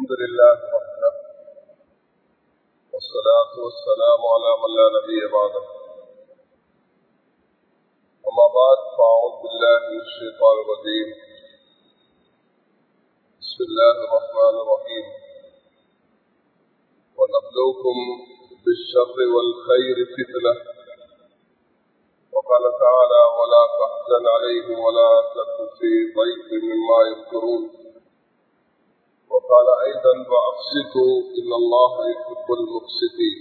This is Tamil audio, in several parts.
الحمد لله وحده والصلاة والسلام على من لا نبي بعده أما بعد فأعوذ بالله من الشيطان الرجيم بسم الله الرحمن الرحيم ونبلوكم بالشر والخير فتنة وقال تعالى ولا تحزن عليهم ولا تك في ضيق مما يذكرون وقال أيضا وأقسطوا إن الله يحب المقسطين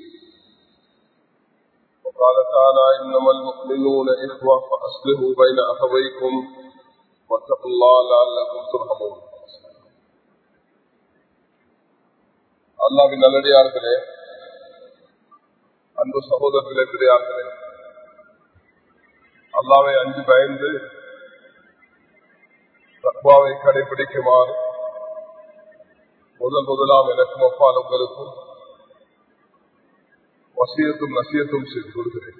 وقال تعالى إنما المؤمنون إخوة فأصلحوا بين أخويكم واتقوا الله لعلكم ترحمون அல்லாவின் நல்லடியார்களே அன்பு சகோதரர்களே பெரியார்களே அல்லாவை அஞ்சு பயந்து தத்வாவை கடைபிடிக்குமாறு முதல் முதலாம் எனக்கும் அப்பால் உங்களுக்கும் வசியத்தும் நசியத்தும் செய்து கொள்கிறேன்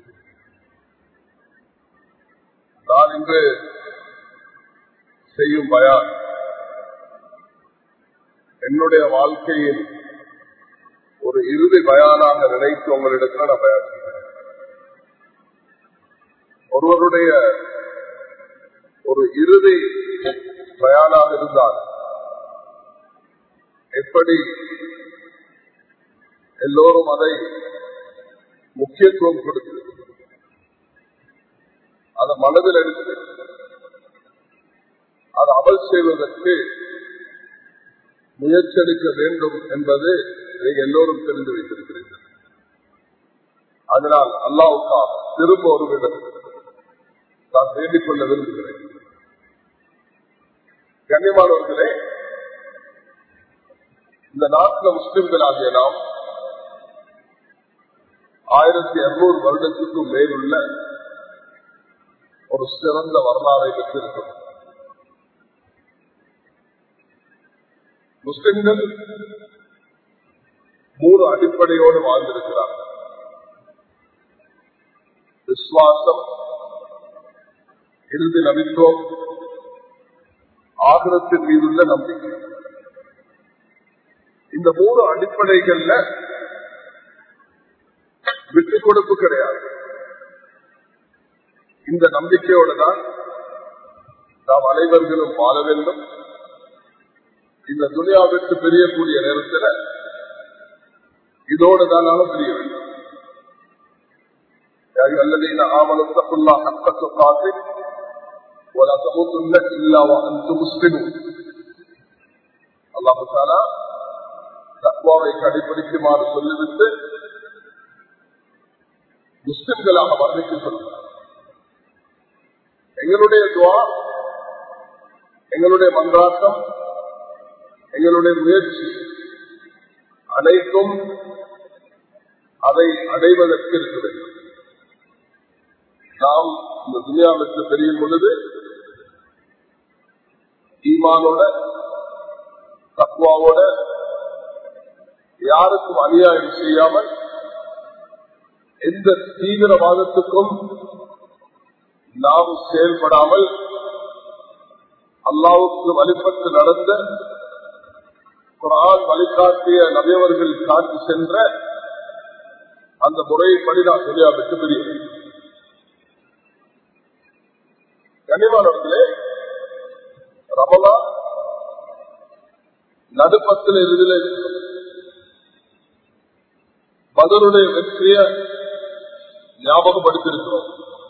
நான் இன்று செய்யும் பயான் என்னுடைய வாழ்க்கையில் ஒரு இறுதி பயானாக நினைத்து உங்களிடத்தில் நான் பயான் செய்கிறேன் ஒருவருடைய ஒரு இறுதி பயானாக இருந்தால் எப்படி எல்லோரும் அதை முக்கியத்துவம் கொடுத்து அதை மனதில் எடுத்து அதை அமல் செய்வதற்கு முயற்சியெடுக்க வேண்டும் என்பது நீங்க எல்லோரும் தெரிந்து வைத்திருக்கிறீர்கள் அதனால் அல்லாவுக்காக திரும்ப ஒரு விடம் நான் வேண்டிக் கொள்ள விரும்புகிறேன் கண்ணியமானவர்களே இந்த நாட்டில் முஸ்லிம்கள் ஆகிய நாம் ஆயிரத்தி இருநூறு வருடத்துக்கும் மேலுள்ள ஒரு சிறந்த வரலாறை பெற்றிருக்கிறோம் முஸ்லிம்கள் மூணு அடிப்படையோடு வாழ்ந்திருக்கிறார்கள் விசுவாசம் இறுதி நபித்துவம் ஆகிரத்தின் மீதுள்ள நம்பிக்கை இந்த மூணு அடிப்படைகள்ல விட்டு கொடுப்பு கிடையாது இந்த நம்பிக்கையோடு தான் நாம் அனைவர்களும் வாழ வேண்டும் இந்த துனியாவிற்கு பிரியக்கூடிய நேரத்தில் இதோடு தான் நாம் பிரிய வேண்டும் الذين آمنوا اتقوا الله حق تقاته ولا تموتن إلا وأنتم مسلمون الله تعالى தத்வாவை கடைபிடிக்குமாறு சொல்லிவிட்டு முஸ்லிம்களாக வர்ணிக்க சொல்லுங்கள் எங்களுடைய துவா எங்களுடைய மன்றாட்டம் எங்களுடைய முயற்சி அனைத்தும் அதை அடைவதற்கு இருக்க வேண்டும் நாம் இந்த துனியாவிற்கு தெரியும் பொழுது ஈமானோட தக்குவாவோட யாருக்கும் அநியாயம் செய்யாமல் எந்த தீவிரவாதத்துக்கும் நாம் செயல்படாமல் அல்லாவுக்கு வழிபட்டு நடந்த குரான் வழிகாட்டிய நபியவர்கள் காட்டி சென்ற அந்த முறைப்படி நான் துனியாவுக்கு தெரிய கனிமானவர்களே ரமலா நடுப்பத்தில் இறுதியில் இருக்கிறது பதருடைய வெற்றிய ஞாபகப்படுத்திருக்கிறோம்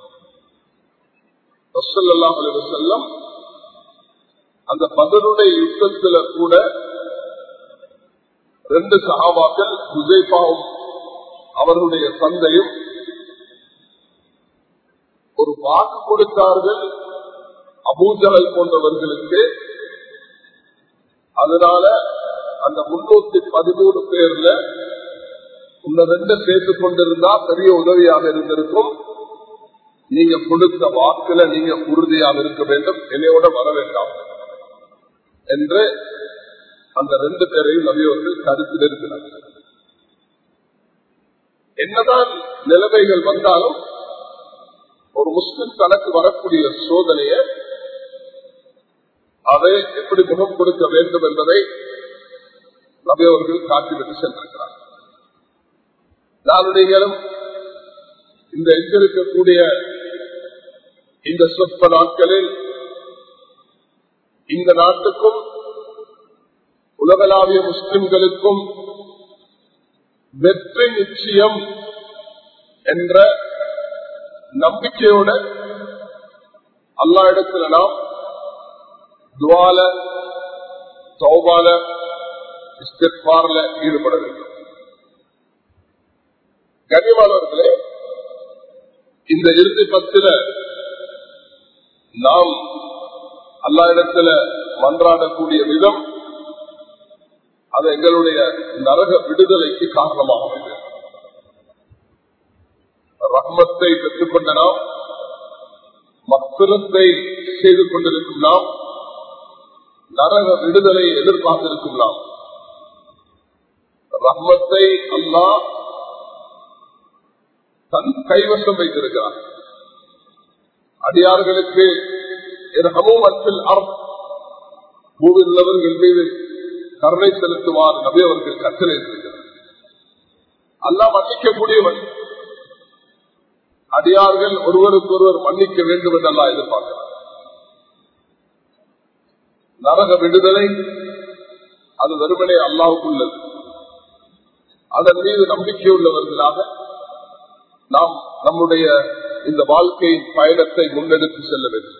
செல்லம் அந்த பதருடைய யுத்தத்துல கூட ரெண்டு சகாபாக்கள் ஹுசைபாவும் அவர்களுடைய தந்தையும் ஒரு வாக்கு கொடுத்தார்கள் அபூஜகல் போன்றவர்களுக்கு அதனால அந்த முன்னூத்தி பதிமூணு பேர்ல உன்னை ரெண்டு சேர்த்துக் கொண்டிருந்தா பெரிய உதவியாக இருந்திருக்கும் நீங்க கொடுத்த வாக்குல நீங்க உறுதியாக இருக்க வேண்டும் என்னையோட வர வேண்டாம் என்று அந்த ரெண்டு பேரையும் நபியவர்கள் கருத்தில் இருக்கிறார்கள் என்னதான் நிலைமைகள் வந்தாலும் ஒரு முஸ்லிம் தனக்கு வரக்கூடிய சோதனைய அதை எப்படி முகம் கொடுக்க வேண்டும் என்பதை நபி அவர்கள் காட்டிவிட்டு சென்றிருக்கிறார் நானும் நீங்களும் இந்த எங்கிருக்கக்கூடிய இந்த சொற்ப நாட்களில் இந்த நாட்டுக்கும் உலகளாவிய முஸ்லிம்களுக்கும் வெற்றி நிச்சயம் என்ற நம்பிக்கையோட அல்லா இடத்துல நாம் துவால சௌபால இஸ்திஃபார்ல ஈடுபட வேண்டும் கனிமானவர்களே இந்த இறுதி பத்தில நாம் அல்லா இடத்துல மன்றாடக்கூடிய விதம் அது எங்களுடைய நரக விடுதலைக்கு காரணமாகும் ரஹ்மத்தை பெற்றுக்கொண்ட நாம் மக்குரத்தை செய்து கொண்டிருக்கும் நாம் நரக விடுதலை எதிர்பார்த்திருக்கும் நாம் ரஹ்மத்தை அல்லா தன் கைவசம் வைத்திருக்கிறார் அடியார்களுக்கு பூவில் உள்ளவர்கள் மீது கருணை செலுத்துவார் நபி அவர்கள் கட்டளை இருக்கிறார் அல்லா மன்னிக்கக்கூடியவன் அடியார்கள் ஒருவருக்கு ஒருவர் மன்னிக்க வேண்டும் என்று அல்லா எதிர்பார்க்கிறார் நரக விடுதலை அது வெறுமனே அல்லாவுக்குள்ளது அதன் மீது நம்பிக்கை உள்ளவர்களாக நாம் நம்முடைய இந்த வாழ்க்கையின் பயணத்தை முன்னெடுத்து செல்ல வேண்டும்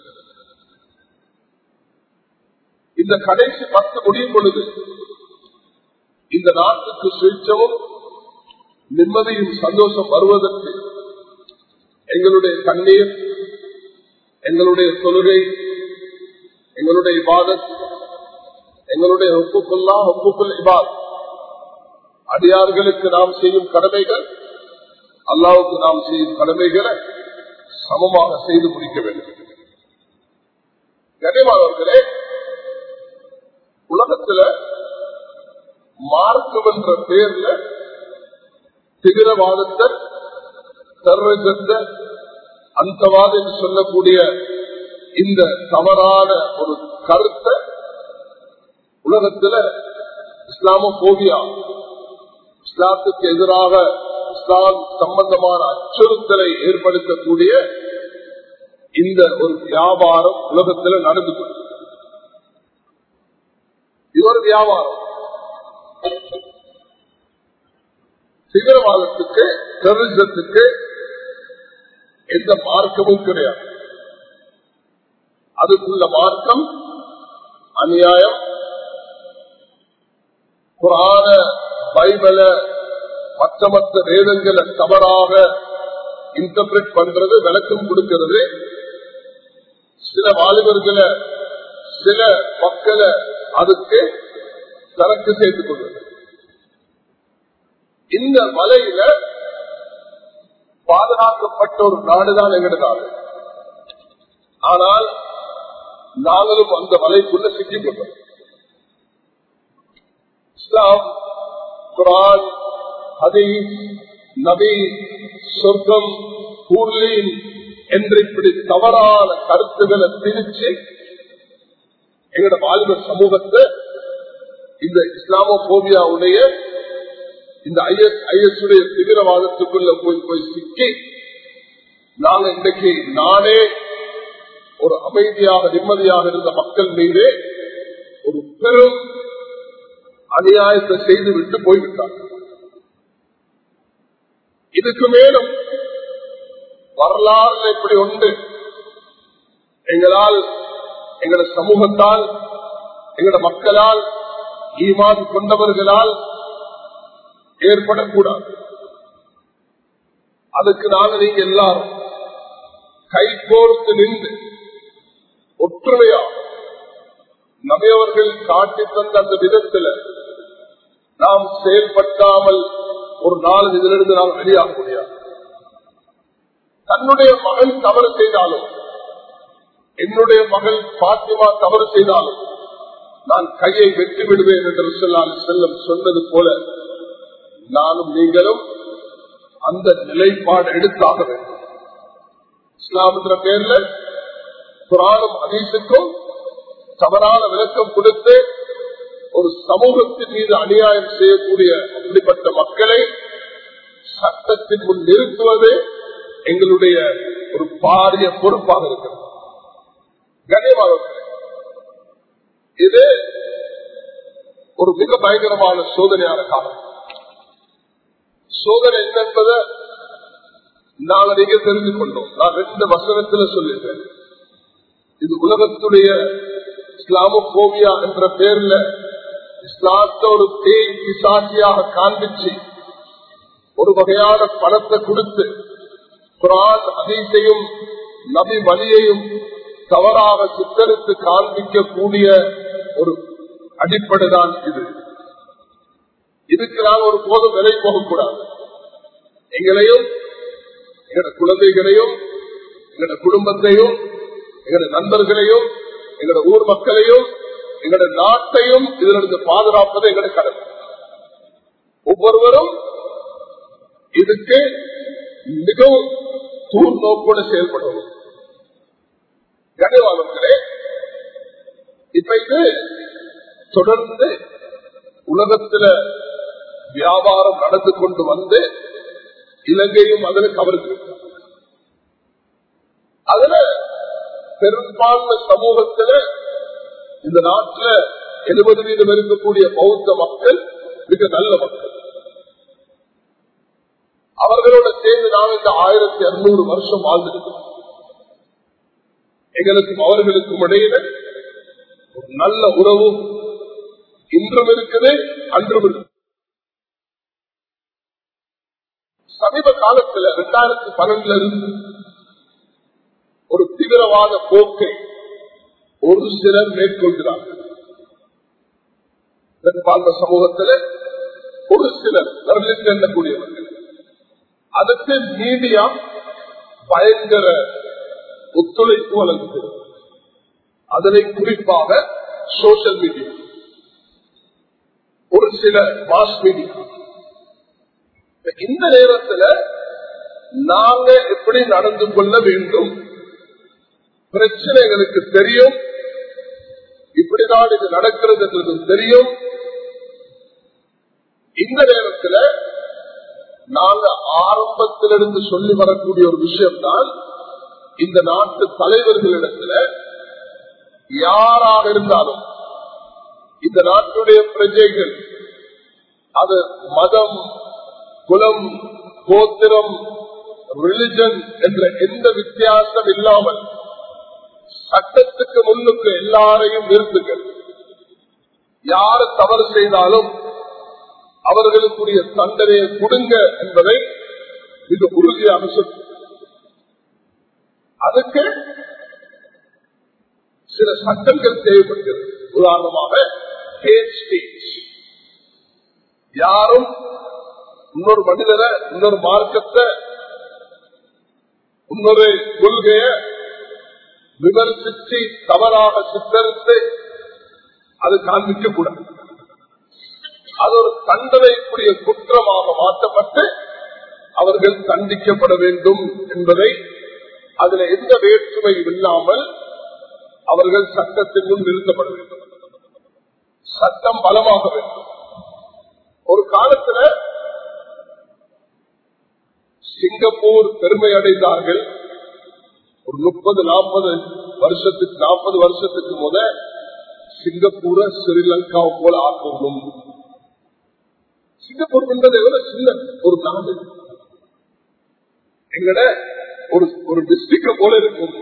இந்த கடைசி பத்து முடியும் பொழுது இந்த நாட்டுக்கு சுயச்சமும் நிம்மதியும் சந்தோஷம் வருவதற்கு எங்களுடைய கண்ணீர் எங்களுடைய தொழுகை எங்களுடைய இபாதத் எங்களுடைய ஒப்புக்குள்ளா ஒப்புக்குள் இபாத் அடியார்களுக்கு நாம் செய்யும் கடமைகள் அல்லாவுக்கு நாம் செய்யும் கடமைகளை சமமாக செய்து முடிக்க வேண்டும் கனிமானவர்களே உலகத்துல மார்க்கம் என்ற பெயர்ல திகிரவாதத்தை டெரரிசத்தை அந்தவாத என்று சொல்லக்கூடிய இந்த தவறான ஒரு கருத்தை உலகத்துல இஸ்லாமோபியா இஸ்லாத்துக்கு எதிராக இஸ்லாம் சம்பந்தமான அச்சுறுத்தலை ஏற்படுத்தக்கூடிய இந்த ஒரு வியாபாரம் உலகத்தில் நடந்து கொண்டு இது ஒரு வியாபாரம் தீவிரவாதத்துக்கு டெரரிசத்துக்கு எந்த மார்க்கமும் கிடையாது அதுக்குள்ள மார்க்கம் அநியாயம் புராண பைபிள மற்ற மற்ற வேதங்களை தவறாக இன்டர்பிரட் பண்றது விளக்கம் கொடுக்கிறது சில வாலிபர்களை சில மக்களை அதுக்கு சரக்கு சேர்த்துக் கொள்வது இந்த மலையில பாதுகாக்கப்பட்ட ஒரு நாடுதான் எங்கட நாடு ஆனால் நாங்களும் அந்த மலைக்குள்ள சிக்கிக்கொண்டோம் இஸ்லாம் குரான் ஹதீஸ் நபி சொர்க்கம் பூர்லீன் என்று இப்படி தவறான கருத்துக்களை திரிச்சு எங்கட வாலிப சமூகத்தை இந்த இஸ்லாமோபியாவுடைய இந்த ஐஎஸ் ஐஎஸ் உடைய தீவிரவாதத்துக்குள்ள போய் போய் சிக்கி நாங்க இன்றைக்கு நாடே ஒரு அமைதியாக நிம்மதியாக இருந்த மக்கள் மீது ஒரு பெரும் அநியாயத்தை செய்து விட்டு போய்விட்டார் இதுக்கு மேலும் வரலாறு இப்படி உண்டு எங்களால் எங்களோட சமூகத்தால் எங்களோட மக்களால் ஈமான் கொண்டவர்களால் ஏற்படக்கூடாது அதுக்கு நாங்க நீங்க எல்லாரும் கை கோர்த்து நின்று ஒற்றுமையா நமையவர்கள் காட்டி தந்த அந்த விதத்துல நாம் செயல்பட்டாமல் ஒரு நாள் இதிலிருந்து நாம் வெளியாக முடியாது தன்னுடைய மகன் தவறு செய்தாலும் என்னுடைய மகள் பாத்திமா தவறு செய்தாலும் நான் கையை வெற்றி விடுவேன் என்று சொல்லால் செல்லம் சொன்னது போல நானும் நீங்களும் அந்த நிலைப்பாடு எடுத்தாக வேண்டும் இஸ்லாம் என்ற பேர்ல புராணம் அதீசுக்கும் தவறான விளக்கம் கொடுத்து ஒரு சமூகத்தின் மீது அநியாயம் செய்யக்கூடிய அப்படிப்பட்ட மக்களை சட்டத்தின் முன் நிறுத்துவது எங்களுடைய ஒரு பாரிய பொறுப்பாக இருக்கிறது கண்ணியமாக இது ஒரு மிக பயங்கரமான சோதனையான காலம் சோதனை என்ன என்பதை நாங்கள் நீங்க தெரிந்து கொண்டோம் நான் ரெண்டு வசனத்துல சொல்லிட்டேன் இது உலகத்துடைய இஸ்லாமோபியா என்ற பேர்ல இஸ்லாத்த ஒரு பேய் பிசாசியாக காண்பிச்சு ஒரு வகையான பணத்தை கொடுத்து குரான் அதீசையும் நபி வழியையும் தவறாக சித்தரித்து காண்பிக்கக்கூடிய ஒரு அடிப்படை தான் இது இதுக்கு நாம் ஒரு போதும் விலை போகக்கூடாது எங்களையும் எங்களோட குழந்தைகளையும் எங்களோட குடும்பத்தையும் எங்களோட நண்பர்களையும் எங்களோட ஊர் மக்களையும் எங்களோட நாட்டையும் இதிலிருந்து பாதுகாப்பது எங்களுடைய கடமை ஒவ்வொருவரும் இதுக்கு மிகவும் தூர் நோக்கோடு செயல்படுவோம் கனிவாதங்களே இப்ப இது தொடர்ந்து உலகத்துல வியாபாரம் நடந்து கொண்டு வந்து இலங்கையும் அதில் கவர்ந்து அதுல பெரும்பான்மை சமூகத்துல இந்த நாட்டுல எழுபது வீதம் இருக்கக்கூடிய பௌத்த மக்கள் மிக நல்ல மக்கள் அவர்களோட சேர்ந்து நாங்கள் இந்த ஆயிரத்தி அறுநூறு வருஷம் வாழ்ந்திருக்கிறோம் எங்களுக்கும் அவர்களுக்கும் இடையில ஒரு நல்ல உறவு இன்றும் இருக்குது அன்றும் இருக்கு சமீப காலத்துல இரண்டாயிரத்தி பன்னெண்டுல இருந்து ஒரு தீவிரவாத போக்கை ஒரு சிலர் மேற்கொள்கிறார்கள் பெரும்பான்மை சமூகத்தில் ஒரு சிலர் எண்ணக்கூடியவர்கள் அதுக்கு மீடியா பயங்கர ஒத்துழைப்பு வழங்குகிறது அதனை குறிப்பாக சோசியல் மீடியா ஒரு சில மாஸ் மீடியா இந்த நேரத்தில் நாங்க எப்படி நடந்து கொள்ள வேண்டும் பிரச்சனைகளுக்கு தெரியும் இப்படிதான் இது நடக்கிறது என்றது தெரியும் இந்த நேரத்தில் நாங்க ஆரம்பத்திலிருந்து சொல்லி வரக்கூடிய ஒரு விஷயம் தான் இந்த நாட்டு தலைவர்களிடத்துல யாராக இருந்தாலும் இந்த நாட்டுடைய பிரஜைகள் அது மதம் குலம் கோத்திரம் ரிலிஜன் என்ற எந்த வித்தியாசம் இல்லாமல் சட்டத்துக்கு முன்னுக்கு எல்லாரையும் நிறுத்துங்கள் யார் தவறு செய்தாலும் அவர்களுக்குரிய தண்டனையை கொடுங்க என்பதை மிக உறுதியாக சொல் அதுக்கு சில சட்டங்கள் தேவைப்படுகிறது உதாரணமாக யாரும் இன்னொரு மனிதரை இன்னொரு மார்க்கத்தை இன்னொரு கொள்கைய விமர்சித்து தவறாக சித்தரித்து அது காண்பிக்க கூடாது அது ஒரு தண்டனைக்குரிய குற்றமாக மாற்றப்பட்டு அவர்கள் தண்டிக்கப்பட வேண்டும் என்பதை அதுல எந்த வேற்றுமையும் இல்லாமல் அவர்கள் சட்டத்தின் முன் நிறுத்தப்பட வேண்டும் சட்டம் பலமாக வேண்டும் ஒரு காலத்துல சிங்கப்பூர் பெருமை அடைந்தார்கள் ஒரு முப்பது நாற்பது வருஷத்துக்கு நாற்பது வருஷத்துக்கு முத சிங்கப்பூரை ஸ்ரீலங்கா போல ஆக்கணும் சிங்கப்பூர் என்பதை விட சின்ன ஒரு நாடு எங்கட ஒரு ஒரு டிஸ்ட்ரிக்ட போல இருக்கும்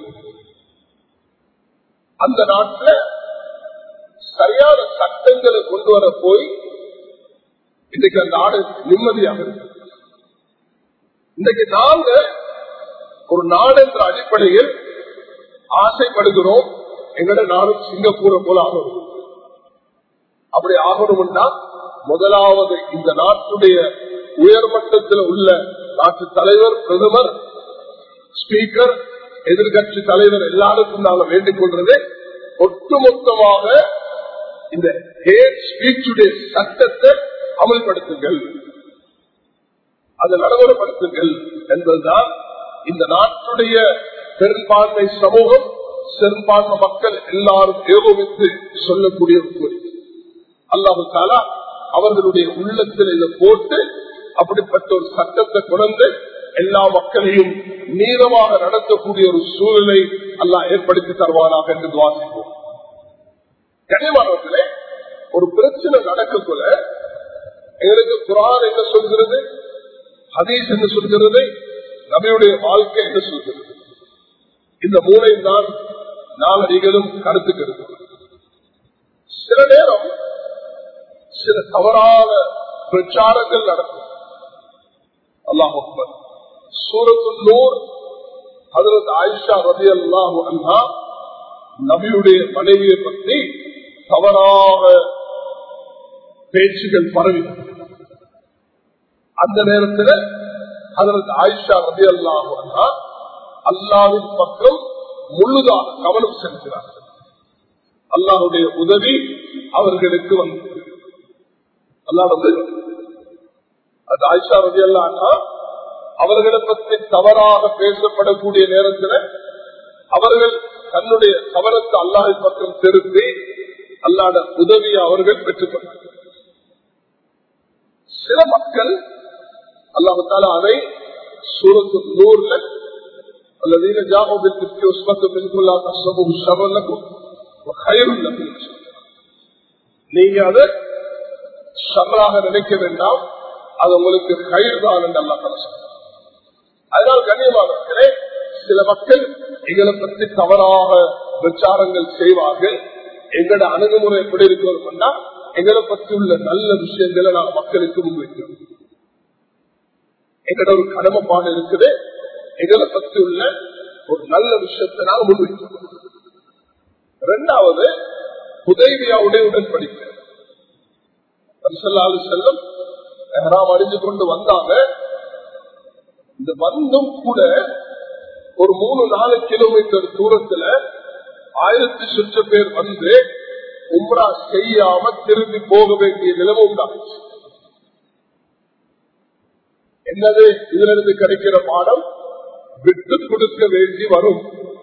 அந்த நாட்டில் சரியான சட்டங்களை கொண்டு வர போய் இன்னைக்கு அந்த நாடு நிம்மதியாக இருக்கு இன்னைக்கு நாங்க ஒரு நாடு என்ற அடிப்படையில் ஆசைப்படுகிறோம் எங்கட நாடு சிங்கப்பூரை போல ஆகணும் அப்படி ஆகணும்னா முதலாவது இந்த நாட்டுடைய உயர்மட்டத்தில் உள்ள நாட்டு தலைவர் பிரதமர் ஸ்பீக்கர் எதிர்கட்சி தலைவர் எல்லாருக்கும் நாங்கள் வேண்டிக் கொள்றது ஒட்டுமொத்தமாக இந்த ஹேட் ஸ்பீச்சுடைய சட்டத்தை அமல்படுத்துங்கள் அதை நடைமுறைப்படுத்துங்கள் என்பதுதான் இந்த நாட்டுடைய பெரும்பான்மை சமூகம் பெரும்பான்மை மக்கள் எல்லாரும் ஏகோபித்து சொல்லக்கூடிய ஒரு கோரிக்கை அல்லாஹு தாலா அவர்களுடைய உள்ளத்தில் இதை போட்டு அப்படிப்பட்ட ஒரு சட்டத்தை கொண்டு எல்லா மக்களையும் நீளமாக நடத்தக்கூடிய ஒரு சூழலை அல்லாஹ் ஏற்படுத்தி தருவானாக என்று வாசிப்போம் கனிமானவர்களே ஒரு பிரச்சனை நடக்கக்குள்ள எங்களுக்கு குரான் என்ன சொல்கிறது ஹதீஸ் என்ன சொல்கிறது நபியுடைய வாழ்க்கை என்ன சொல்கிறது இந்த மூளையும் தான் நாளடிகளும் கருத்துக்கு இருக்கு சில நேரம் சில தவறான பிரச்சாரங்கள் நடக்கும் அல்லாஹ் அக்பர் சூரத்து நூர் அதற்கு ஆயிஷா ரதி அல்லாஹு அண்ணா நபியுடைய மனைவியை பற்றி தவறாக பேச்சுகள் பரவி அந்த நேரத்தில் அதற்கு ஆயிஷா ரதி அல்லாஹு அண்ணா அல்லாவின் பக்கம் முழுதாக கவனம் செலுத்தினார்கள் அல்லாஹுடைய உதவி அவர்களுக்கு வந்தது அல்லாஹ் அது ஆயிஷா ரதி அல்லாஹா அவர்களை பற்றி தவறாக பேசப்படக்கூடிய நேரத்தில் அவர்கள் தன்னுடைய கவனத்தை அல்லாஹை பக்கம் திருப்பி அல்லாட உதவியை அவர்கள் பெற்றுக் கொண்டார்கள் சில மக்கள் அல்லாஹால அதை சூரத்து நூறுல الذين جاءوا بالإفك عصبة منكم لا تحسبوه شرا لكم وخير لكم நீங்க அதை ஷர்ராக நினைக்க வேண்டாம் அது உங்களுக்கு கயிறு தான் என்று அல்லா தலை அதனால் கண்ணியமானவர்களே சில மக்கள் எங்களை பற்றி தவறாக பிரச்சாரங்கள் செய்வார்கள் எங்களோட அணுகுமுறை எப்படி இருக்கணும்னா எங்களை பற்றி உள்ள நல்ல விஷயங்களை நாங்கள் மக்களுக்கு முன்வைக்கிறோம் எங்களோட ஒரு கடமைப்பாடு இருக்குது எங்களை பற்றி உள்ள ஒரு நல்ல விஷயத்தை நாங்கள் முன்வைக்கிறோம் இரண்டாவது உதவியாவுடைய உடன்படிக்கை செல்லும் எஹராம் அடிஞ்சு கொண்டு வந்தாங்க இந்த வந்தும் கூட ஒரு மூணு நாலு கிலோமீட்டர் தூரத்துல ஆயிரத்தி சுற்று பேர் வந்து உம்ரா செய்யாம திரும்பி போக வேண்டிய நிலைமை உண்டாச்சு என்னது இதுல இருந்து கிடைக்கிற பாடம் விட்டு கொடுக்க வேண்டி வரும்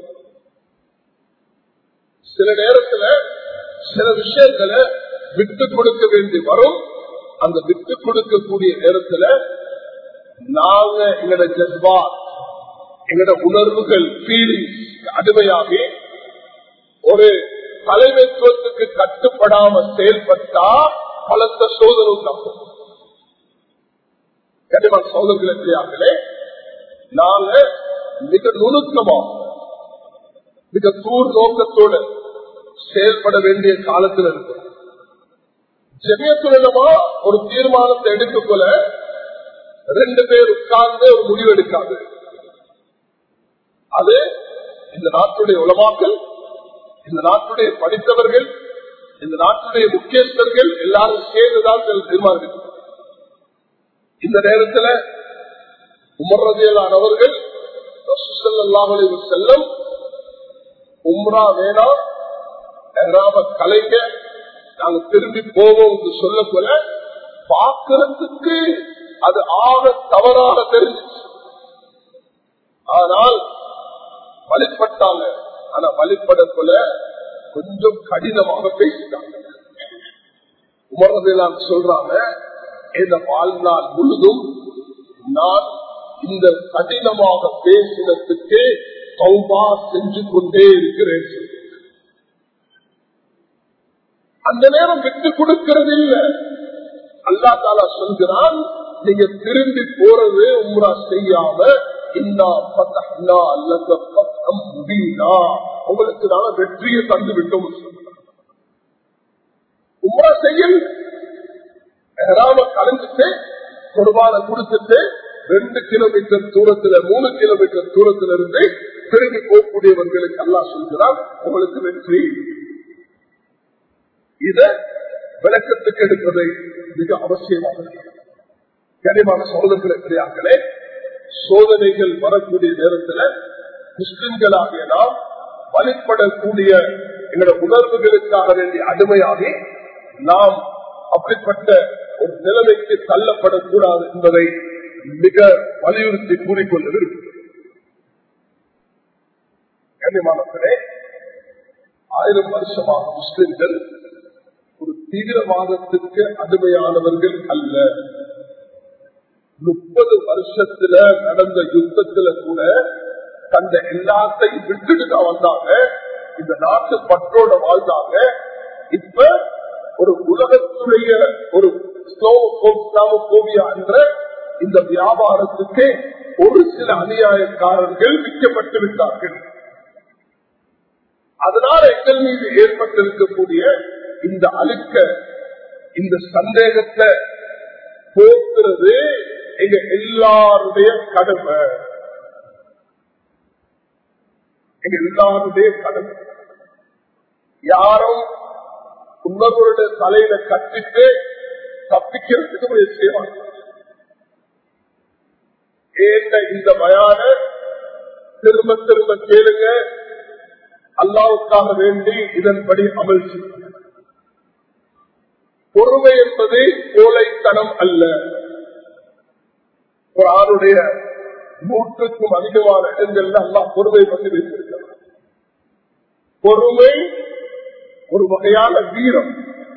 சில நேரத்துல சில விஷயங்களை விட்டு கொடுக்க வேண்டி வரும் அந்த விட்டு கொடுக்கக்கூடிய நேரத்துல நாங்க எங்களோட ஜஸ்பா எங்களோட உணர்வுகள் ஃபீலிங்ஸ் அடிமையாகி ஒரு தலைமைத்துவத்துக்கு கட்டுப்படாம செயல்பட்டா பலத்த சோதனை உண்டாகும் கண்டிப்பா சோதனைகளே நாங்க மிக நுணுக்கமா மிக தூர் நோக்கத்தோடு செயல்பட வேண்டிய காலத்தில் இருக்கிறோம் ஜெமியத்துலமா ஒரு தீர்மானத்தை எடுத்துக்கொள்ள ரெண்டு பேர் உட்கார்ந்து ஒரு முடிவு எடுக்காது அது இந்த நாட்டுடைய உலமாக்கள் இந்த நாட்டுடைய படித்தவர்கள் இந்த நாட்டுடைய முக்கியஸ்தர்கள் எல்லாரும் சேர்ந்துதான் தீர்மானிக்கும் இந்த நேரத்தில் உமர்றதியலானவர்கள் செல்லம் உம்ரா வேணாம் கலைங்க நாங்க திரும்பி போவோம் சொல்ல போல பார்க்கறதுக்கு அது ஆக தவறாக தெரிஞ்சிச்சு ஆனால் வழிபட்டாங்க ஆனா வழிபடக்குள்ள கொஞ்சம் கடினமாக பேசிட்டாங்க உமர்றதெல்லாம் சொல்றாங்க இந்த வாழ்நாள் முழுதும் நான் இந்த கடினமாக பேசினத்துக்கு கௌபா செஞ்சு கொண்டே இருக்கிறேன் அந்த நேரம் விட்டு கொடுக்கிறது இல்லை அல்லா தாலா சொல்கிறான் நீங்க திரும்பி போறது உம்ரா செய்யாம உங்களுக்கு நாங்க வெற்றியை தந்து விட்டோம் உம்ரா செய்யல் கலந்துட்டு குர்பான கொடுத்துட்டு ரெண்டு கிலோமீட்டர் தூரத்துல மூணு கிலோமீட்டர் தூரத்துல இருந்து திரும்பி போகக்கூடியவர்களுக்கு அல்லா சொல்கிறான் உங்களுக்கு வெற்றி இத விளக்கத்துக்கு எடுப்பதை மிக அவசியமாக கனிமான சோதனை பெரியார்களே சோதனைகள் வரக்கூடிய நேரத்தில் முஸ்லிம்களாகிய நாம் வழிபடக்கூடிய எங்களோட உணர்வுகளுக்காக வேண்டிய அடிமையாகி நாம் அப்படிப்பட்ட ஒரு நிலைமைக்கு தள்ளப்படக்கூடாது என்பதை மிக வலியுறுத்தி கூறிக்கொள்ள விரும்புகிறேன் கண்ணியமானே ஆயிரம் வருஷமாக முஸ்லிம்கள் ஒரு தீவிரவாதத்துக்கு அடிமையானவர்கள் அல்ல முப்பது வருஷத்துல நடந்த யுத்தத்துல கூட தந்த எல்லாத்தையும் விட்டுட்டு தான் வந்தாங்க இந்த நாட்டு பற்றோட வாழ்ந்தாங்க இப்ப ஒரு உலகத்துடைய ஒரு கோவியா என்ற இந்த வியாபாரத்துக்கு ஒரு சில அநியாயக்காரர்கள் விற்கப்பட்டு விட்டார்கள் அதனால எங்கள் மீது ஏற்பட்டிருக்கக்கூடிய இந்த அழுக்க இந்த சந்தேகத்தை போக்குறது எங்க எல்லாருடைய கடமை எங்க எல்லாருடைய கடமை யாரும் உன்னவருடைய தலையில கட்டிட்டு தப்பிக்கிறதுக்கு முயற்சி செய்வாங்க ஏந்த இந்த பயான திரும்ப திரும்ப கேளுங்க அல்லாவுக்காக வேண்டி இதன்படி அமல் செய்யுங்க பொறுமை என்பது கோலைத்தனம் அல்ல ஒரு ஆளுடைய நூற்றுக்கும் அதிகமான இடங்கள்ல அல்லா பொறுமை பற்றி வைத்திருக்கிறார் பொறுமை ஒரு வகையான வீரம்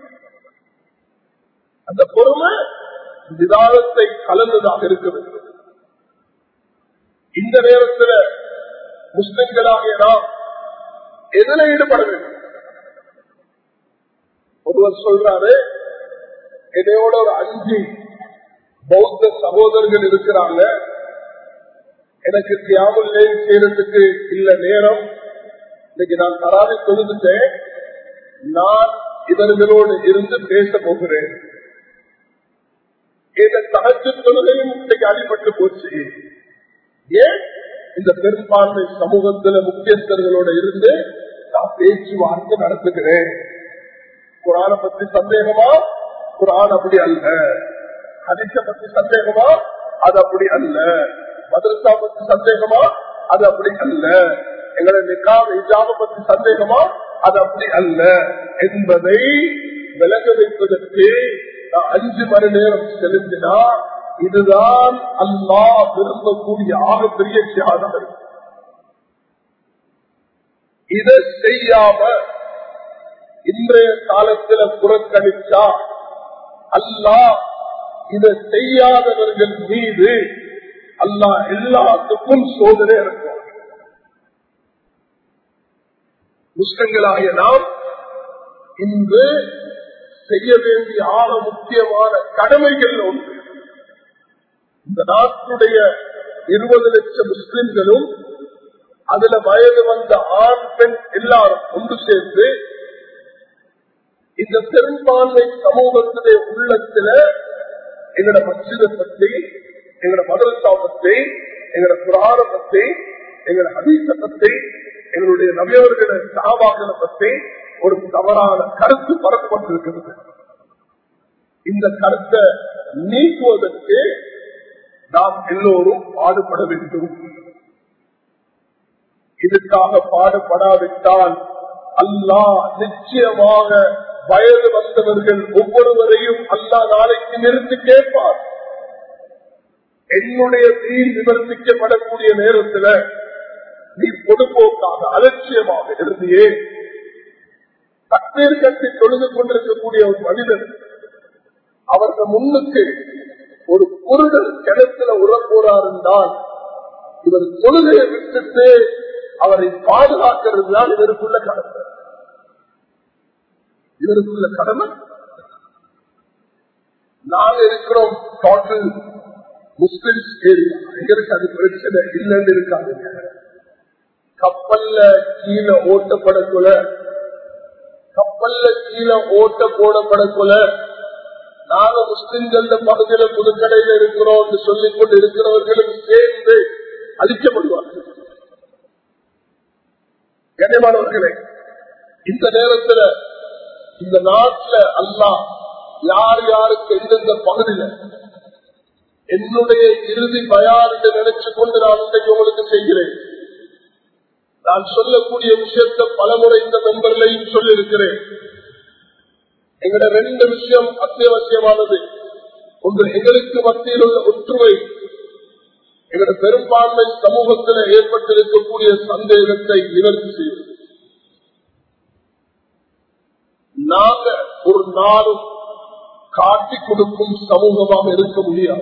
அந்த பொறுமை நிதானத்தை கலந்ததாக இருக்க வேண்டும் இந்த நேரத்தில் முஸ்லிம்களாகிய நாம் எதில் ஈடுபட வேண்டும் ஒருவர் சொல்றாரு என்னையோட ஒரு அஞ்சு பௌத்த சகோதரர்கள் இருக்கிறாங்க எனக்கு தியாமல் செய்யறதுக்கு இல்ல நேரம் இன்னைக்கு நான் தராவி தொழுதுட்டேன் நான் இவர்களோடு இருந்து பேச போகிறேன் இந்த தகச்சு தொழுகையும் இன்னைக்கு அடிபட்டு போச்சு ஏன் இந்த பெரும்பான்மை சமூகத்துல முக்கியஸ்தர்களோட இருந்து நான் பேச்சுவார்த்தை நடத்துகிறேன் குரான பத்தி சந்தேகமா குரான் அப்படி அல்ல ஹரிச பத்தி சந்தேகமா அது அப்படி அல்ல மதரசா பத்தி சந்தேகமா அது அப்படி அல்ல எங்களை நிக்காம இஜாம பத்தி சந்தேகமா அது அப்படி அல்ல என்பதை விலக வைப்பதற்கு நான் அஞ்சு மணி நேரம் செலுத்தினா இதுதான் அல்லா விரும்பக்கூடிய ஆகப்பெரிய தியாகம் இதை செய்யாம இன்றைய காலத்துல புறக்கணிச்சா அல்லா இதை செய்யாதவர்கள் மீது அல்லா எல்லாத்துக்கும் சோதனை இருக்கும் முஸ்லிம்களாகிய நாம் இன்று செய்ய வேண்டிய ஆக முக்கியமான கடமைகள் ஒன்று இந்த நாட்டுடைய இருபது லட்சம் முஸ்லிம்களும் அதுல வயது வந்த ஆண் பெண் எல்லாரும் ஒன்று சேர்ந்து இந்த பெரும்பான்மை சமூகத்திலே உள்ளத்துல எங்களோட மசித பத்தி எங்களோட மதரசா பத்தி எங்களோட புராண பத்தி எங்களோட ஹதீச பத்தி எங்களுடைய நபியவர்கள சாபாக்களை பற்றி ஒரு தவறான கருத்து பரப்பப்பட்டிருக்கிறது இந்த கருத்தை நீக்குவதற்கு நாம் எல்லோரும் பாடுபட வேண்டும் இதுக்காக பாடுபடாவிட்டால் அல்லாஹ் நிச்சயமாக வயது வந்தவர்கள் ஒவ்வொருவரையும் அல்லா நாளைக்கு நிறுத்தி கேட்பார் என்னுடைய தீர் விமர்சிக்கப்படக்கூடிய நேரத்தில் நீ பொதுப்போக்காக அலட்சியமாக இருந்தியே தண்ணீர் கட்டி தொழுது கொண்டிருக்கக்கூடிய ஒரு மனிதன் அவர்கள் முன்னுக்கு ஒரு குருடர் கிணத்துல உறப்போறார் என்றால் இவர் தொழுகையை விட்டுட்டு அவரை பாதுகாக்கிறது தான் இவருக்குள்ள கடமை இவருக்குள்ள கடமை நாங்க இருக்கிறோம் டோட்டல் முஸ்லிம்ஸ் ஏரியா எங்களுக்கு அது பிரச்சனை இல்லைன்னு இருக்காதுங்க கப்பல்ல கீழே ஓட்டப்படக்குள்ள கப்பல்ல கீழே ஓட்ட போடப்படக்குள்ள நாங்க முஸ்லிம்கள் பகுதியில புதுக்கடையில இருக்கிறோம் என்று சொல்லிக் கொண்டு இருக்கிறவர்களும் சேர்ந்து அழிக்கப்படுவார்கள் கண்ணியமானவர்களே இந்த நேரத்துல இந்த நாட்டுல அல்லா யார் யாருக்கு எந்தெந்த பகுதியில என்னுடைய இறுதி பயார் என்று நினைச்சு கொண்டு நான் இன்றைக்கு உங்களுக்கு செய்கிறேன் நான் சொல்லக்கூடிய விஷயத்தை பலமுறை இந்த மெம்பர்களையும் சொல்லியிருக்கிறேன் எங்கட ரெண்டு விஷயம் அத்தியாவசியமானது ஒன்று எங்களுக்கு மத்தியில் உள்ள ஒற்றுமை எங்களோட பெரும்பான்மை சமூகத்தில் ஏற்பட்டிருக்கக்கூடிய சந்தேகத்தை நிவர்த்தி செய்வது நாங்க ஒரு நாளும் காட்டி கொடுக்கும் சமூகமாக இருக்க முடியாது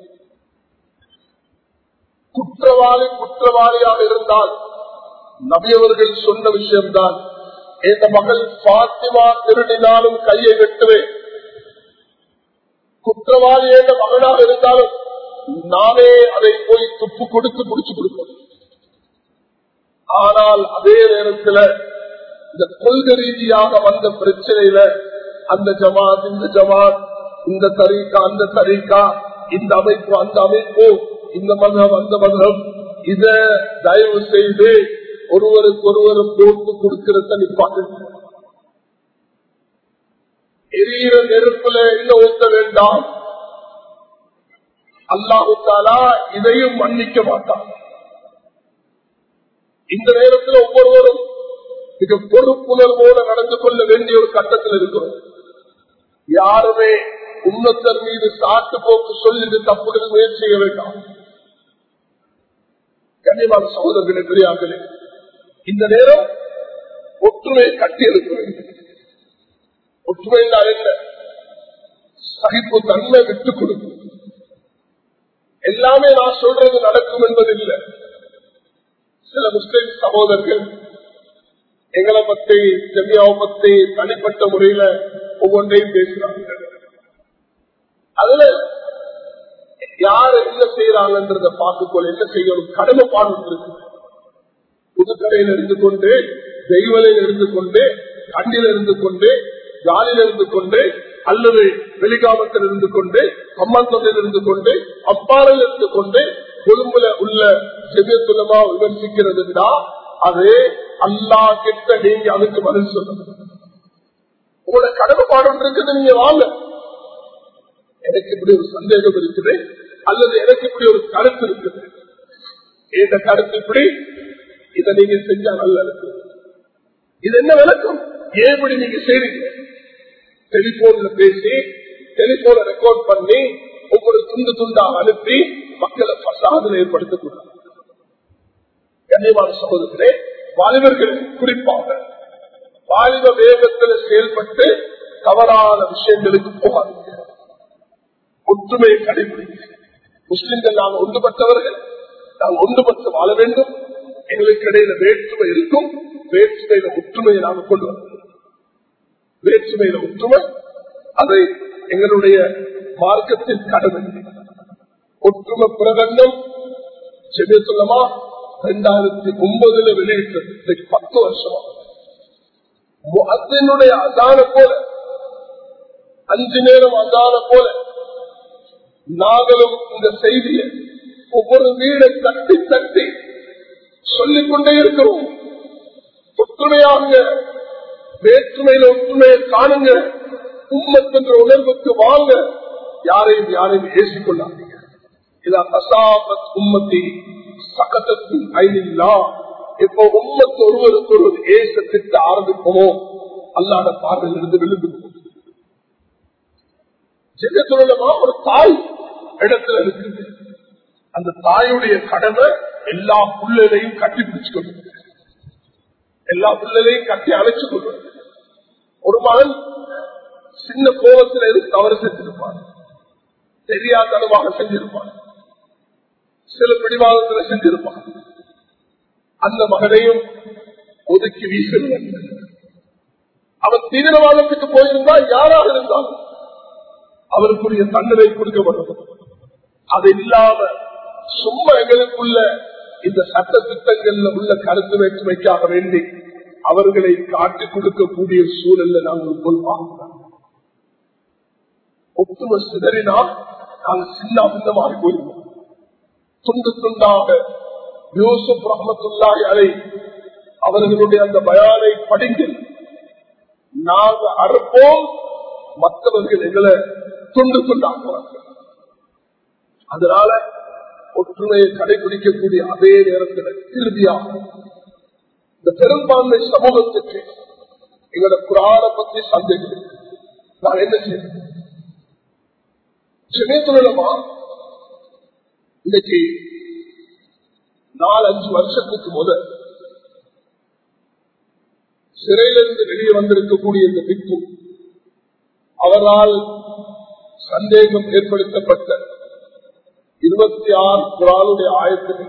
குற்றவாளி குற்றவாளியாக இருந்தால் நபியவர்கள் சொன்ன விஷயம்தான் என் மகள் பாத்திமா திருடினாலும் கையை வெட்டுவேன் குற்றவாளி என்ற மகனாக இருந்தாலும் நானே அதை போய் துப்பு கொடுத்து முடிச்சு கொடுப்பேன் ஆனால் அதே நேரத்தில் இந்த கொள்கை ரீதியாக வந்த பிரச்சனையில அந்த ஜமாத் இந்த ஜமாத் இந்த தரீக்கா அந்த தரீக்கா இந்த அமைப்பு அந்த அமைப்பு இந்த மதம் அந்த மதம் இத தயவு செய்து ஒருவருக்கு ஒருவர் போட்டு கொடுக்கிறத நிப்பாட்டு எரியிற நெருப்புல இன்னும் ஊத்த வேண்டாம் அல்லாஹுத்தாலா இதையும் மன்னிக்க மாட்டான் இந்த நேரத்தில் ஒவ்வொருவரும் மிக பொறுப்புணர்வோடு நடந்து கொள்ள வேண்டிய ஒரு கட்டத்தில் இருக்கிறோம் யாருமே உன்னத்தர் மீது சாட்டு போக்கு சொல்லிட்டு தப்புகள் முயற்சி செய்ய வேண்டாம் கண்ணியமான சகோதரர்களே பெரியார்களே இந்த நேரம் ஒற்றுமையை கட்டி எழுக்க வேண்டும் ஒற்றுமை என்றால் என்ன சகிப்பு தன்மை விட்டுக் கொடுக்கும் எல்லாமே நான் சொல்றது நடக்கும் என்பது இல்லை சில முஸ்லிம் சகோதரர்கள் எங்களை பத்தி ஜெமியாவை பத்தி தனிப்பட்ட முறையில ஒவ்வொன்றையும் பேசுறாங்க அதுல யார் என்ன செய்யறாங்கன்றத பார்த்துக்கொள்ள என்ன செய்யணும் கடமைப்பாடு இருக்கு புதுக்கரையில் இருந்து கொண்டு தெய்வலையில் இருந்து கொண்டு கண்ணில் இருந்து கொண்டு காலில் இருந்து கொண்டு அல்லது வெளிகாமத்தில் இருந்து கொண்டு அம்மாந்தத்தில் இருந்து கொண்டு அப்பாறையில் இருந்து கொண்டு கொழும்புல உள்ள செவியத்துலமா விமர்சிக்கிறதுனா அது அல்லா கிட்ட நீங்க அதுக்கு பதில் சொல்லணும் உங்களோட கடமைப்பாடு இருக்குது நீங்க வாங்க எனக்கு இப்படி ஒரு சந்தேகம் இருக்குது அல்லது எனக்கு இப்படி ஒரு கருத்து இருக்குது இந்த கருத்து இப்படி இதை நீங்க செஞ்சா நல்லா இருக்கு இது என்ன விளக்கம் ஏன் இப்படி நீங்க செய்றீங்க டெலிபோன்ல பேசி டெலிபோனை ரெக்கார்ட் பண்ணி ஒவ்வொரு துண்டு துண்டாக அனுப்பி மக்களை பசாதனை ஏற்படுத்தக்கூடாது கண்ணியமான சகோதரர்களே வாலிபர்கள் குறிப்பாக வாலிப வேகத்தில் செயல்பட்டு தவறான விஷயங்களுக்கு போகாதீங்க ஒற்றுமையை கடைபிடிங்க முஸ்லிம்கள் நாங்கள் ஒன்றுபட்டவர்கள் நாங்கள் ஒன்றுபட்டு வாழ வேண்டும் எங்களுக்கு இடையில வேற்றுமை இருக்கும் வேற்றுமையில ஒற்றுமையை நாங்கள் கொண்டு வரோம் வேற்றுமையில ஒற்றுமை அதை எங்களுடைய மார்க்கத்தின் கடமை ஒற்றுமை பிரகடனம் செவிய சொல்லமா இரண்டாயிரத்தி ஒன்பதுல வெளியிட்டது பத்து வருஷமா அதனுடைய அதான போல அஞ்சு நேரம் அதான போல நாங்களும் இந்த செய்தியை ஒவ்வொரு வீடை தட்டி தட்டி சொல்லிக் கொண்டே இருக்கிறோம் ஒற்றுமையாக வேற்றுமையில ஒற்றுமையை காணுங்க உம்மத்தென்ற உணர்வுக்கு வாங்க யாரையும் யாரையும் ஏசிக்கொள்ளாதீங்க இதா கசாபத் உம்மத்தி சகத்தத்தின் ஐநில்லா இப்போ உம்மத்து ஒருவருக்கு ஒரு ஏச திட்ட ஆரம்பிப்போமோ அல்லாத பார்வையில் இருந்து விழுந்து ஜெகத்துலமா ஒரு தாய் இடத்துல இருக்குது அந்த தாயுடைய கடமை எல்லா புள்ளலையும் கட்டி பிடிச்சு கொண்டு எல்லா பிள்ளைகளையும் கட்டி அழைச்சு கொள்வது ஒரு மகன் சின்ன கோபத்தில் எது தவறு செஞ்சிருப்பான் தெரியாதனமாக செஞ்சிருப்பான் சில பிடிவாதத்தில் செஞ்சிருப்பான் அந்த மகனையும் ஒதுக்கி வீசுவன் அவன் தீவிரவாதத்துக்கு போயிருந்தால் யாராக இருந்தாலும் அவருக்குரிய தண்டனை கொடுக்கப்படும் அது இல்லாம சும்மா எங்களுக்குள்ள இந்த சட்ட திட்டங்கள்ல உள்ள கருத்து வேற்றுமைக்காக வேண்டி அவர்களை காட்டிக் கொடுக்கக்கூடிய சூழல்ல நாங்கள் கொள்வாங்க ஒத்துமை சிதறினால் நாங்கள் சின்ன அபிந்தமாக போயிருவோம் துண்டு துண்டாக யூசுப் ரஹமத்துல்லாய் அலை அவர்களுடைய அந்த பயானை படிங்கள் நாங்கள் அறுப்போம் மற்றவர்கள் எங்களை துண்டு துண்டாக்குவார்கள் அதனால ஒற்றுமையை கடைபிடிக்கக்கூடிய அதே நேரத்தில் இறுதியாக இந்த பெரும்பான்மை சமூகத்துக்கு எங்களோட குரான பத்தி சந்தேகம் நான் என்ன செய்யணும் சென்னைத்துலமா இன்னைக்கு நாலு அஞ்சு வருஷத்துக்கு முதல் சிறையிலிருந்து வெளியே வந்திருக்கக்கூடிய இந்த பிக்கு அவரால் சந்தேகம் ஏற்படுத்தப்பட்ட இருபத்தி ஆறு குரானுடைய ஆயத்தில்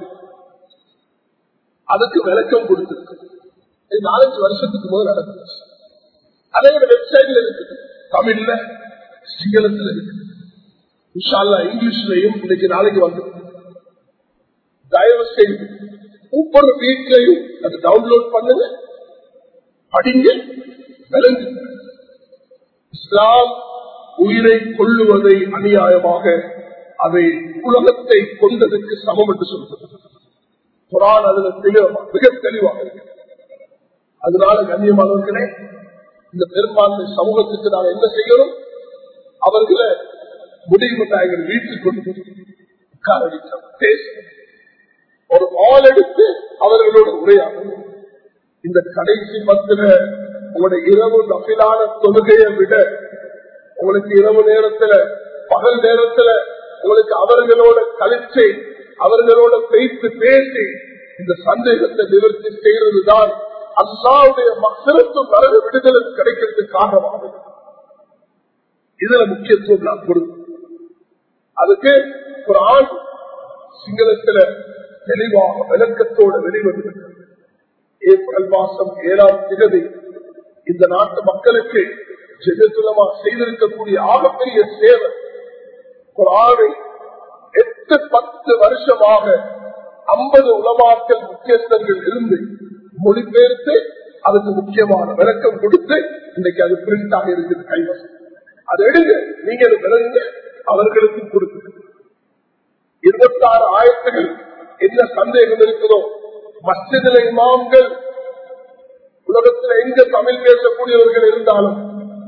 அதுக்கு விளக்கம் கொடுத்திருக்கு இது நாலஞ்சு வருஷத்துக்கு முதல் நடந்துச்சு அதோட வெப்சைட்ல இருக்குது தமிழ்ல சிங்களத்துல இருக்கு விஷாலா இங்கிலீஷ்லயும் இன்னைக்கு நாளைக்கு வந்து தயவு செய்து ஒவ்வொரு வீட்லையும் அதை டவுன்லோட் பண்ணுங்க படிங்க விளங்கு இஸ்லாம் உயிரை கொள்ளுவதை அநியாயமாக அதை உலகத்தை கொண்டதற்கு சமம் என்று சொல்றது குரான் அதுல தெளிவா மிக தெளிவாக இருக்கு அதனால கண்ணியமானவர்களே இந்த பெரும்பான்மை சமூகத்துக்கு நாங்கள் என்ன செய்யணும் அவர்களை முடிவு நாயகர் வீட்டுக்கு கொண்டு போய் உட்கார வைக்கணும் பேசணும் ஒரு ஆள் எடுத்து அவர்களோட உரையாடணும் இந்த கடைசி பத்துல உங்களுடைய இரவு நபிலான தொழுகையை விட உங்களுக்கு இரவு நேரத்துல பகல் நேரத்துல உங்களுக்கு அவர்களோட கழிச்சு அவர்களோட பேசி பேசி இந்த சந்தேகத்தை நிவர்த்தி செய்யறதுதான் அல்லாவுடைய மக்களுக்கும் நரக விடுதலை கிடைக்கிறதுக்கு காரணமாகும் இதுல முக்கியத்துவம் நான் கொடுக்கும் அதுக்கு ஒரு ஆண் சிங்களத்துல தெளிவாக விளக்கத்தோடு வெளிவந்திருக்கிறது ஏப்ரல் மாசம் ஏழாம் திகதி இந்த நாட்டு மக்களுக்கு ஜெகத்துலமா செய்திருக்கக்கூடிய ஆகப்பெரிய சேவை ஒரு ஆணை எட்டு பத்து வருஷமாக ஐம்பது உலமாக்கள் முக்கியஸ்தர்கள் இருந்து மொழிபெயர்த்து அதுக்கு முக்கியமான விளக்கம் கொடுத்து இன்னைக்கு அது பிரிண்ட் ஆக இருக்குது கைவசம் அதை எடுங்க நீங்க அது விளங்குங்க அவர்களுக்கு கொடுக்குது இருபத்தாறு ஆயிரத்துகள் என்ன சந்தேகம் இருக்கிறதோ மஸ்ஜிதில இமாம்கள் உலகத்தில் எங்க தமிழ் பேசக்கூடியவர்கள் இருந்தாலும்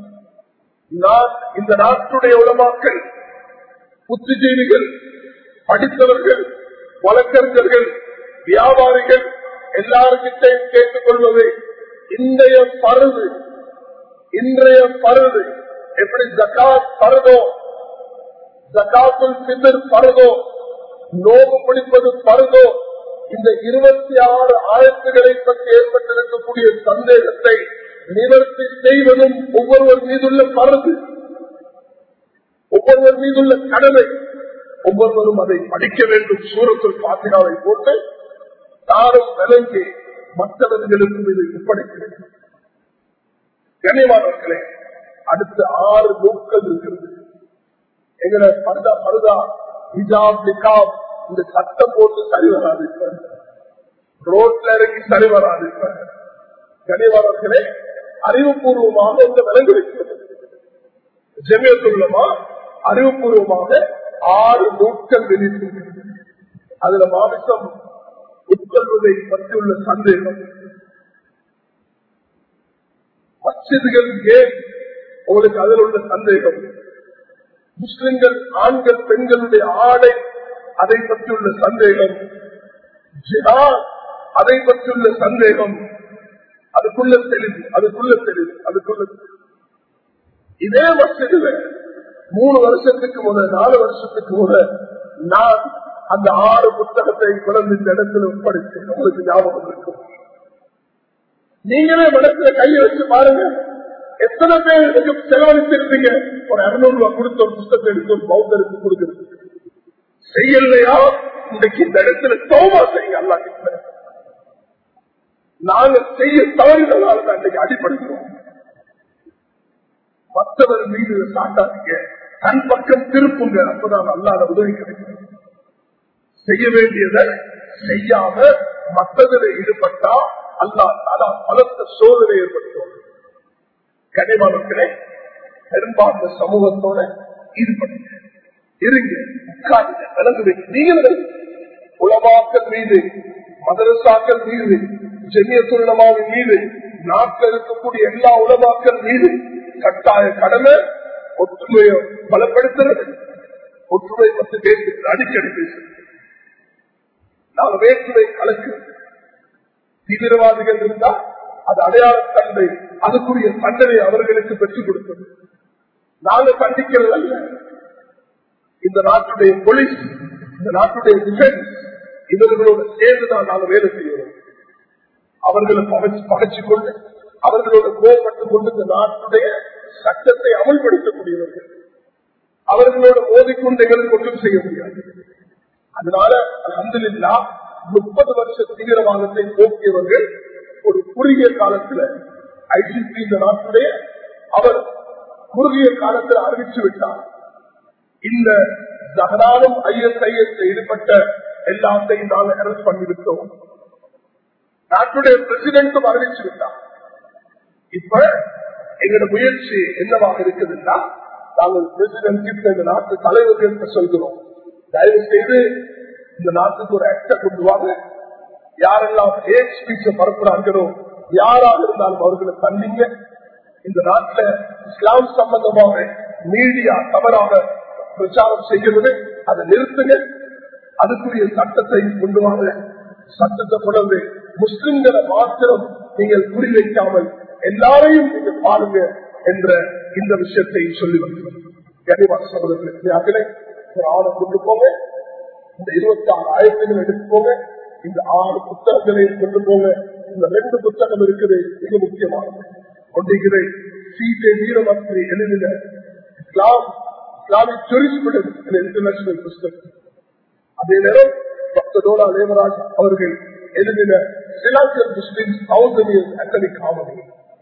நான் இந்த நாட்டுடைய உலமாக்கள் புத்திஜீவிகள் படித்தவர்கள் வழக்கறிஞர்கள் வியாபாரிகள் எல்லாருக்கிட்டையும் கேட்டுக் கொள்வது இன்றைய பருது இன்றைய பருது எப்படி ஜக்காத் பருதோ ஜக்காத்துல் பிதர் பருதோ நோவு பிடிப்பது பருதோ இந்த இருபத்தி ஆறு ஆயிரத்துகளை பற்றி ஏற்பட்டிருக்கக்கூடிய சந்தேகத்தை நிவர்த்தி செய்வதும் ஒவ்வொருவர் மீதுள்ள பருது ஒவ்வொருவர் மீதுள்ள கடமை ஒவ்வொருவரும் அதை படிக்க வேண்டும் சூரத்தில் பாத்திராவை போட்டு தாரும் விளங்கி மற்றவர்களுக்கும் இதை ஒப்படைக்கிறேன் கண்ணியமானவர்களே அடுத்த ஆறு நூட்கள் இருக்கிறது எங்களை பருதா பருதா ஹிஜாப் நிகாப் இந்த சட்டம் போட்டு சரி வராது இப்ப ரோட்ல இறங்கி சரி வராது இப்ப கனிவாளர்களே அறிவுபூர்வமாக இந்த விலங்கு வைக்கிறது ஜெமியத்துள்ளமா அறிவுபூர்வமாக ஆறு நூட்கள் வெளியிட்டிருக்கிறது அதுல மாமிசம் உட்கொள்வதை பற்றியுள்ள சந்தேகம் மசிதுகள் ஏன் உங்களுக்கு அதில் உள்ள சந்தேகம் முஸ்லிம்கள் ஆண்கள் பெண்களுடைய ஆடை அதை பற்றியுள்ள சந்தேகம் ஜிஹாத் அதை பற்றியுள்ள சந்தேகம் அதுக்குள்ள தெளிவு அதுக்குள்ள தெளிவு அதுக்குள்ள தெளிவு. இதே மசிதில மூணு வருஷத்துக்கு முதல் நாலு வருஷத்துக்கு முதல் நான் அந்த ஆறு புத்தகத்தை குழந்தை இந்த இடத்துல ஒப்படைச்சேன் உங்களுக்கு ஞாபகம் இருக்கும் நீங்களே மனசுல கையை வச்சு பாருங்க எத்தனை பேர் இதுக்கு செலவழிச்சிருந்தீங்க ஒரு இருநூறு ரூபாய் கொடுத்த ஒரு புத்தகத்தை எடுத்து ஒரு பௌத்தருக்கு கொடுக்குறது செய்யலையா இன்றைக்கு இந்த இடத்துல தோமா செய்யுங்க அல்லா கிட்ட நாங்க செய்ய தவறினால தான் இன்றைக்கு அடிப்படுகிறோம் மற்றவர் மீது சாட்டாதீங்க தன் பக்கம் திருப்புங்க அப்பதான் அல்லாத உதவி கிடைக்கும் செய்ய வேண்டியதை செய்யாம மற்றதில் ஈடுபட்டா அல்லா தாலா பலத்த சோதனை ஏற்படுத்தும் கனிமக்களே பெரும்பான்மை சமூகத்தோட ஈடுபடுங்க இருங்க உட்காருங்க விளங்கு வைங்க நீங்க உலமாக்கள் மீது மதரசாக்கள் மீது ஜெமியத்துள்ளமாவின் மீது நாட்டில் இருக்கக்கூடிய எல்லா உலமாக்கள் மீது கட்டாய கடமை ஒற்றுமையை பலப்படுத்துறது ஒற்றுமை பற்றி பேசு அடிக்கடி பேசு நாங்க வேற்றுமை கலக்கு தீவிரவாதிகள் இருந்தா அது அடையாள தந்தை அதுக்குரிய தண்டனை அவர்களுக்கு பெற்றுக் கொடுத்தது நாங்க கண்டிக்கிறது அல்ல இந்த நாட்டுடைய போலீஸ் இந்த நாட்டுடைய டிஃபென்ஸ் இவர்களோட சேர்ந்துதான் நாங்க வேலை செய்யறோம் அவர்களை பகைச்சு பகைச்சு கொண்டு அவர்களோட கோபப்பட்டுக் கொண்டு இந்த நாட்டுடைய சட்டத்தை அமல்படுத்தக்கூடியவர்கள் அவர்களோடு மோதிக்கொண்டு எங்களுக்கு ஒன்றும் செய்ய முடியாது அதனால அலமதுல்லா முப்பது வருஷ தீவிரவாதத்தை போக்கியவர்கள் ஒரு குறுகிய காலத்துல ஐசிபி இந்த நாட்டுடைய அவர் குறுகிய காலத்தில் அறிவிச்சு விட்டார் இந்த ஜகனாலும் ஐஎஸ்ஐஎஸ் ஈடுபட்ட எல்லாத்தையும் நாங்கள் அரெஸ்ட் பண்ணிவிட்டோம் நாட்டுடைய பிரசிடென்டும் அறிவிச்சு விட்டார் இப்ப எங்களோட முயற்சி என்னவாக இருக்குதுன்னா நாங்கள் பிரசிடென்ட் கிட்ட இந்த நாட்டு தலைவர்கள் சொல்கிறோம் தயவு செய்து இந்த நாட்டுக்கு ஒரு ஆக்ட கொண்டு வாங்க யாரெல்லாம் ஹேட் ஸ்பீச்ச பரப்புறாங்களோ யாராக இருந்தாலும் அவர்களை தண்டிங்க இந்த நாட்டில் இஸ்லாம் சம்பந்தமாக மீடியா தவறாக பிரச்சாரம் செய்கிறது அதை நிறுத்துங்க அதுக்குரிய சட்டத்தை கொண்டு வாங்க சட்டத்தை கொண்டு முஸ்லிம்களை மாத்திரம் நீங்கள் குறிவைக்காமல் எல்லாரையும் நீங்க பாருங்க என்ற இந்த விஷயத்தை சொல்லி வருகிறோம் கனிவாச சகோதரர்களே ஒரு ஆணை கொண்டு போங்க இந்த இருபத்தி ஆறு ஆயிரத்தையும் எடுத்து போங்க இந்த ஆறு புத்தகங்களையும் கொண்டு போங்க இந்த ரெண்டு புத்தகம் இருக்குது மிக முக்கியமானது ஒன்றுகிறே சீட்டை வீரமந்திரி எழுதின இஸ்லாம் இஸ்லாமிக் ஜூரிஸ்பிடன்ஸ் இன்டர்நேஷனல் புஸ்தகம் அதே நேரம் டாக்டர் டோலா தேவராஜ் அவர்கள் எழுதின Sri Lankan Muslims thousand years agonic comedy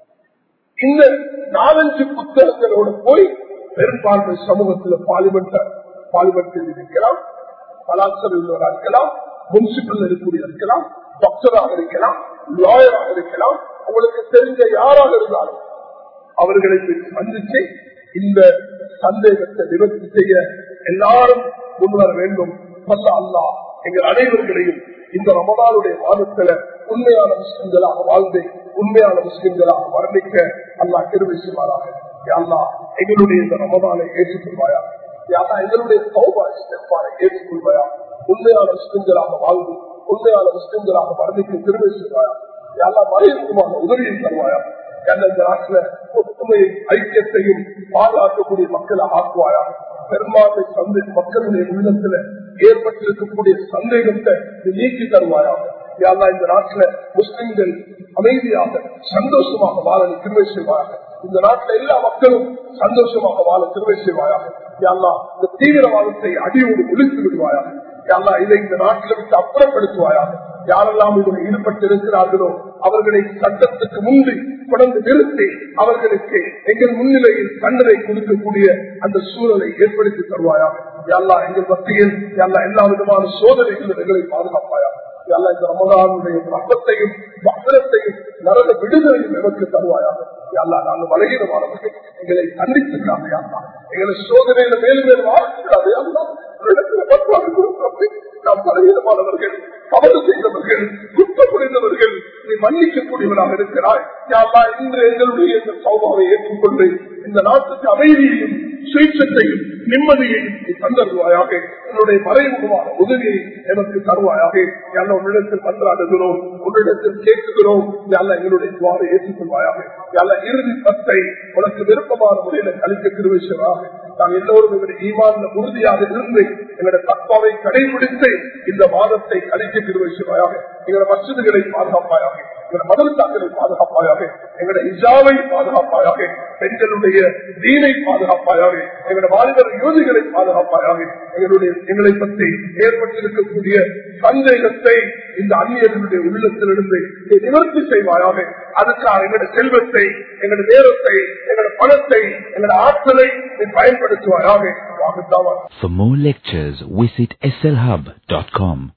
இந்த நாலஞ்சு புத்தகங்களோட போய் பெரும்பான்மை சமூகத்தில் பார்லிமெண்ட் பார்லிமெண்டில் இருக்கலாம் கலாச்சாரம் இருக்கலாம் முனிசிபல் இருக்கக்கூடிய இருக்கலாம் டாக்டராக இருக்கலாம் லாயராக இருக்கலாம் உங்களுக்கு தெரிஞ்ச யாராக இருந்தாலும் அவர்களை சந்திச்சு இந்த சந்தேகத்தை நிவர்த்தி செய்ய எல்லாரும் முன்வர வேண்டும் வல்ல அல்லா எங்கள் அனைவர்களையும் இந்த ரமதானுடைய மாதத்துல உண்மையான முஸ்லிம்களாக வாழ்ந்து உண்மையான முஸ்லிம்களாக வர்ணிக்க அல்லா கருவி செய்வாராக அல்லா எங்களுடைய இந்த ரமதானை ஏற்றுக்கொள்வாயா யாரா எங்களுடைய சௌபா ஸ்டெப்பானை ஏற்றுக்கொள்வாயா உண்மையான முஸ்லிம்களாக வாழ்ந்து உண்மையான முஸ்லிம்களாக வர்ணிக்க திருவை செய்வாயா யாரா மறைமுகமான உதவியை தருவாயா இந்த நாட்டில் ஒற்றுமையை ஐக்கியத்தையும் பாதுகாக்கக்கூடிய மக்களை ஆக்குவாயா பெரும்பான்மை சந்தை மக்களுடைய உள்ளத்துல ஏற்பட்டிருக்கக்கூடிய சந்தேகத்தை நீக்கி தருவாயாக யாரா இந்த நாட்டில் முஸ்லிம்கள் அமைதியாக சந்தோஷமாக வாழ திருவை செய்வாயாக இந்த நாட்டில் எல்லா மக்களும் சந்தோஷமாக வாழ திருவை செய்வாயாக யாரா இந்த தீவிரவாதத்தை அடியோடு ஒழித்து விடுவாயாக யாரா இதை இந்த நாட்டில் விட்டு அப்புறப்படுத்துவாயாக யாரெல்லாம் இதில் ஈடுபட்டு இருக்கிறார்களோ அவர்களை சட்டத்துக்கு முன்பு தொடர்ந்து நிறுத்தி அவர்களுக்கு எங்கள் முன்னிலையில் தண்டனை கொடுக்கக்கூடிய அந்த சூழலை ஏற்படுத்தி தருவாயா எல்லா எங்கள் மத்தியில் எல்லா எல்லா விதமான சோதனைகளும் எங்களை பாதுகாப்பாயா எல்லா இந்த ரமதானுடைய ரத்தத்தையும் வசனத்தையும் நரக விடுதலையும் எமக்கு தருவாயாக எல்லா நாங்கள் வலையிடமானவர்கள் எங்களை கண்டித்துக்காக யாரா எங்களை சோதனையில மேலும் மேலும் ஆரம்பிக்கிறாரு அல்லா ஒரு இடத்துல பத்தாவது கொடுக்கிறோம் நாம் பலவீனமானவர்கள் தவறு செய்தவர்கள் குற்றம் புரிந்தவர்கள் நீ மன்னிக்கக்கூடியவனாக இருக்கிறாய் யாரா இன்று எங்களுடைய இந்த சௌபாவை ஏற்றுக்கொண்டு இந்த நாட்டுக்கு அமைதியையும் சுயச்சத்தையும் நிம்மதியையும் நீ தந்தருவாயாக என்னுடைய மறைமுகமான உதவியை எனக்கு தருவாயாக யார உன்னிடத்தில் மன்றாடுகிறோம் உன்னிடத்தில் கேட்குகிறோம் யார எங்களுடைய துவாரை ஏற்றுக்கொள்வாயாக யார இறுதி பத்தை உனக்கு விருப்பமான முறையில கழிக்க திருவிஷமாக நாம் எல்லோரும் எங்களுடைய ஈமான்ல உறுதியாக இருந்து எங்களுடைய தப்பாவை கடைபிடித்து இந்த மாதத்தை கழிக்க திருவிஷமாக எங்களுடைய மசிதுகளை பாதுகாப்பாயாக எங்களுடைய மதத்தாக்களை பாதுகாப்பாயாக எங்களுடைய இஜாவை பாதுகாப்பாயாக பெண்களுடைய தீனை பாதுகாப்பாயாக எங்களுடைய வாலிபர் யோதிகளை பாதுகாப்பாயாக எங்களுடைய எங்களை பற்றி ஏற்பட்டிருக்கக்கூடிய சந்தேகத்தை இந்த அந்நியர்களுடைய உள்ளத்திலிருந்து நிவர்த்தி செய்வாயாக அதுக்காக எங்களுடைய செல்வத்தை எங்களுடைய நேரத்தை எங்களுடைய பணத்தை எங்களுடைய ஆற்றலை பயன்படுத்துவாயாக For more lectures, visit slhub.com.